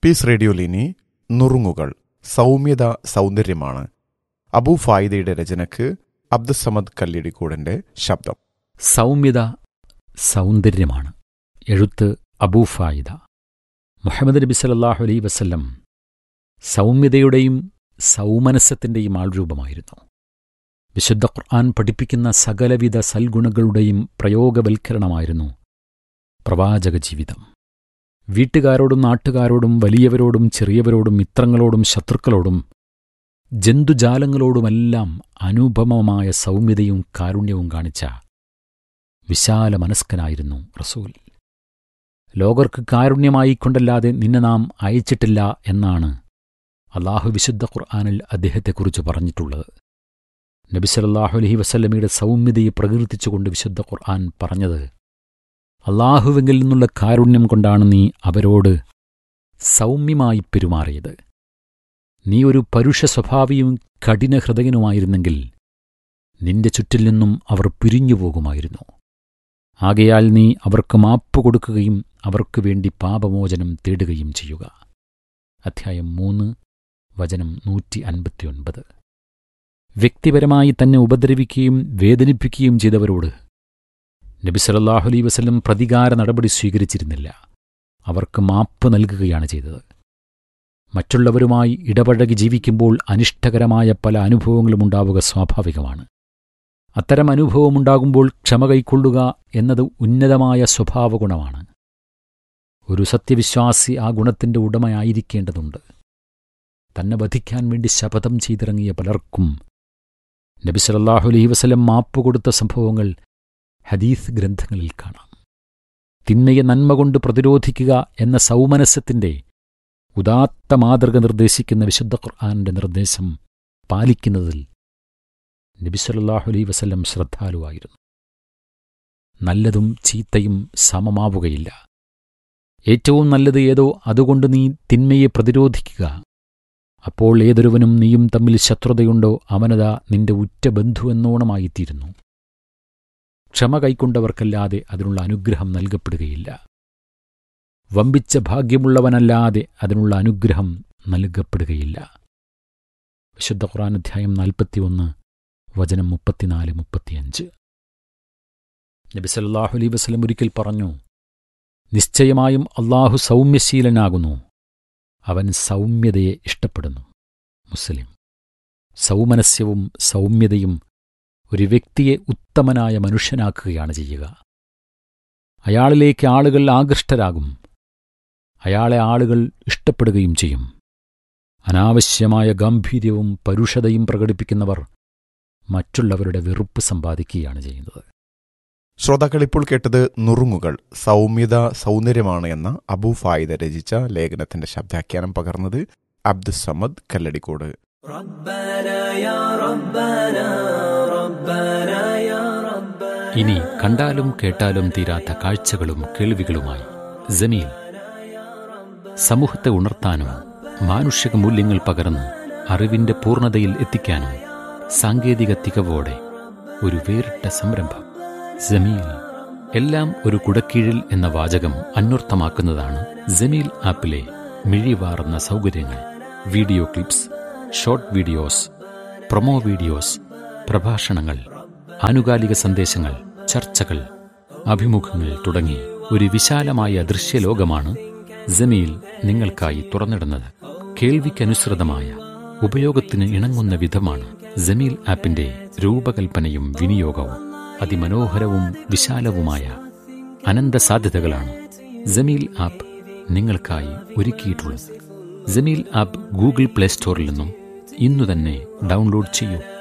piece റേഡിയോലിനി നുറുങ്ങുകൾ സൗമ്യത സൗന്ദര്യമാണ് അബു ഫായിദയുടെ രചനയ്ക്ക് അബ്ദുസമദ് കല്ലിടിക്കൂടന്റെ ശബ്ദം സൗമ്യത സൗന്ദര്യമാണ് എഴുത്ത് അബൂഫായിദ മുഹമ്മദ് നബി സല്ലല്ലാഹു അലൈ വസല്ലം സൗമ്യതയുടെയും സൗമനസ്സത്തിൻ്റെയും ആൾരൂപമായിരുന്നു വിശുദ്ധ ഖുർആൻ പഠിപ്പിക്കുന്ന സകലവിധ സൽഗുണങ്ങളുടെയും പ്രയോഗവൽക്കരണമായിരുന്നു പ്രവാചക ജീവിതം വീട്ടുകാരോടും നാട്ടുകാരോടും വലിയവരോടും ചെറിയവരോടും മിത്രങ്ങളോടും ശത്രുക്കളോടും ജന്തുജാലങ്ങളോടുമെല്ലാം അനുപമമായ സൗമ്യതയും കാരുണ്യവും കാണിച്ച വിശാല മനസ്കനായിരുന്നു റസൂൽ ലോകർക്ക് കാരുണ്യമായിക്കൊണ്ടല്ലാതെ നിന്നെ നാം അയച്ചിട്ടില്ല എന്നാണ് അള്ളാഹു വിശുദ്ധ ഖുർആാനിൽ അദ്ദേഹത്തെക്കുറിച്ച് പറഞ്ഞിട്ടുള്ളത് നബി സല്ലല്ലാഹു അലൈഹി വസല്ലമയുടെ സൗമ്യതയെ പ്രകീർത്തിച്ചുകൊണ്ട് വിശുദ്ധ ഖുർആൻ പറഞ്ഞത് അള്ളാഹുവെങ്കിൽ നിന്നുള്ള കാരുണ്യം കൊണ്ടാണ് നീ അവരോട് സൗമ്യമായി പെരുമാറിയത് നീ ഒരു പരുഷ സ്വഭാവിയും കഠിനഹൃദയനുമായിരുന്നെങ്കിൽ നിന്റെ ചുറ്റിൽ നിന്നും അവർ പിരിഞ്ഞു പോകുമായിരുന്നു ആകയാൽ നീ അവർക്ക് മാപ്പ് കൊടുക്കുകയും അവർക്ക് വേണ്ടി പാപമോചനം തേടുകയും ചെയ്യുക അധ്യായം മൂന്ന് വചനം നൂറ്റി അൻപത്തിയൊൻപത് വ്യക്തിപരമായി തന്നെ ഉപദ്രവിക്കുകയും വേദനിപ്പിക്കുകയും ചെയ്തവരോട് നബി സല്ലല്ലാഹു അലൈഹി വസല്ലം പ്രതികാര നടപടി സ്വീകരിച്ചിരുന്നില്ല അവർക്ക് മാപ്പ് നൽകുകയാണ് ചെയ്തത് മറ്റുള്ളവരുമായി ഇടപഴകി ജീവിക്കുമ്പോൾ അനിഷ്ടകരമായ പല അനുഭവങ്ങളും ഉണ്ടാവുക സ്വാഭാവികമാണ് അത്തരം അനുഭവമുണ്ടാകുമ്പോൾ ക്ഷമ കൈക്കൊള്ളുക എന്നത് ഉന്നതമായ സ്വഭാവഗുണമാണ് ഒരു സത്യവിശ്വാസി ആ ഗുണത്തിന്റെ ഉടമയായിരിക്കേണ്ടതുണ്ട് തന്നെ വധിക്കാൻ വേണ്ടി ശപഥം ചെയ്തിറങ്ങിയ പലർക്കും നബി സല്ലല്ലാഹു അലൈഹി വസല്ലം മാപ്പ് കൊടുത്ത സംഭവങ്ങൾ ഹദീസ് ഗ്രന്ഥങ്ങളിൽ കാണാം തിന്മയെ നന്മ കൊണ്ട് പ്രതിരോധിക്കുക എന്ന സൗമനസ്സത്തിന്റെ ഉദാത്ത മാതൃക നിർദ്ദേശിക്കുന്ന വിശുദ്ധ ഖുർആാനിന്റെ നിർദ്ദേശം പാലിക്കുന്നതിൽ നബി സല്ലല്ലാഹു അലൈഹി വസല്ലം ശ്രദ്ധാലുവായിരുന്നു നല്ലതും ചീത്തയും സമമാവുകയില്ല ഏറ്റവും നല്ലത് ഏതോ അതുകൊണ്ട് നീ തിന്മയെ പ്രതിരോധിക്കുക അപ്പോൾ ഏതൊരുവനും നീയും തമ്മിൽ ശത്രുതയുണ്ടോ അവനതാ നിന്റെ ഉറ്റ ബന്ധുവെന്നോണമായിത്തീരുന്നു ക്ഷമ കൈക്കൊണ്ടവർക്കല്ലാതെ അതിനുള്ള അനുഗ്രഹം നൽകപ്പെടുകയില്ല വമ്പിച്ച ഭാഗ്യമുള്ളവനല്ലാതെ അതിനുള്ള അനുഗ്രഹം നൽകപ്പെടുകയില്ല വിശുദ്ധ ഖുർആൻ അധ്യായം നാൽപ്പത്തിയൊന്ന് വചനം മുപ്പത്തിനാല് മുപ്പത്തിയഞ്ച് നബി സല്ലല്ലാഹു അലൈഹി വസല്ലം ഒരിക്കൽ പറഞ്ഞു നിശ്ചയമായും അള്ളാഹു സൗമ്യശീലനാകുന്നു അവൻ സൗമ്യതയെ ഇഷ്ടപ്പെടുന്നു മുസ്ലിം സൗമനസ്യവും സൗമ്യതയും ഒരു വ്യക്തിയെ ഉത്തമനായ മനുഷ്യനാക്കുകയാണ് ചെയ്യുക അയാളിലേക്ക് ആളുകൾ ആകൃഷ്ടരാകും അയാളെ ആളുകൾ ഇഷ്ടപ്പെടുകയും ചെയ്യും അനാവശ്യമായ ഗാംഭീര്യവും പരുഷതയും പ്രകടിപ്പിക്കുന്നവർ മറ്റുള്ളവരുടെ വെറുപ്പ് സമ്പാദിക്കുകയാണ് ചെയ്യുന്നത് ശ്രോതാക്കൾ ഇപ്പോൾ കേട്ടത് നുറുങ്ങുകൾ സൗമ്യത സൗന്ദര്യമാണ് എന്ന അബു ഫായിദ രചിച്ച ലേഖനത്തിന്റെ ശബ്ദാഖ്യാനം പകർന്നത് അബ്ദുസമദ് കല്ലടിക്കോട് ഇനി കണ്ടാലും കേട്ടാലും തീരാത്ത കാഴ്ചകളും കേൾവികളുമായി ജമീൽ സമൂഹത്തെ ഉണർത്താനും മാനുഷിക മൂല്യങ്ങൾ പകർന്ന് അറിവിന്റെ പൂർണ്ണതയിൽ എത്തിക്കാനും സാങ്കേതിക തികവോടെ ഒരു വേറിട്ട സംരംഭം ജമീൽ എല്ലാം ഒരു കുടക്കീഴിൽ എന്ന വാചകം അന്വർത്ഥമാക്കുന്നതാണ് ജമീൽ ആപ്പിലെ മിഴിവാറുന്ന സൗകര്യങ്ങൾ video clips short videos promo videos പ്രഭാഷണങ്ങൾ ആനുകാലിക സന്ദേശങ്ങൾ ചർച്ചകൾ അഭിമുഖങ്ങൾ തുടങ്ങി ഒരു വിശാലമായ ദൃശ്യലോകമാണ് ജമീൽ നിങ്ങൾക്കായി തുറന്നിടുന്നത് കേൾവിക്കനുസൃതമായ ഉപയോഗത്തിന് ഇണങ്ങുന്ന വിധമാണ് ജമീൽ ആപ്പിന്റെ രൂപകൽപ്പനയും വിനിയോഗവും അതിമനോഹരവും വിശാലവുമായ അനന്ത സാധ്യതകളാണ് ജമീൽ ആപ്പ് നിങ്ങൾക്കായി ഒരുക്കിയിട്ടുള്ളത് ജമീൽ ആപ്പ് ഗൂഗിൾ പ്ലേ സ്റ്റോറിൽ നിന്നും ഇന്നു തന്നെ ഡൗൺലോഡ് ചെയ്യൂ